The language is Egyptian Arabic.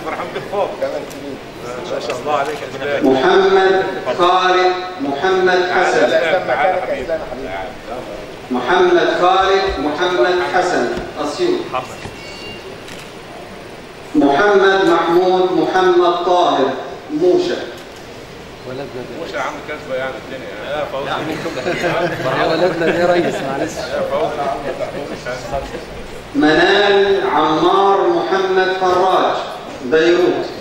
فرحان بك فوق كمان كبير ما شاء الله عليك يا اسلام محمد خالد محمد حسن لا، تعال اسلام مكانك يا حبيبي. اسلام يا حبيبي. تعال. محمد خالد محمد حسن أسيوط حصل محمد محمود محمد طاهر موشة مش يا عم كسبه يعني الدنيا يا فوزي يا ولدنا يا ريس معلش يا فوزي منال عمار محمد فراج بيروت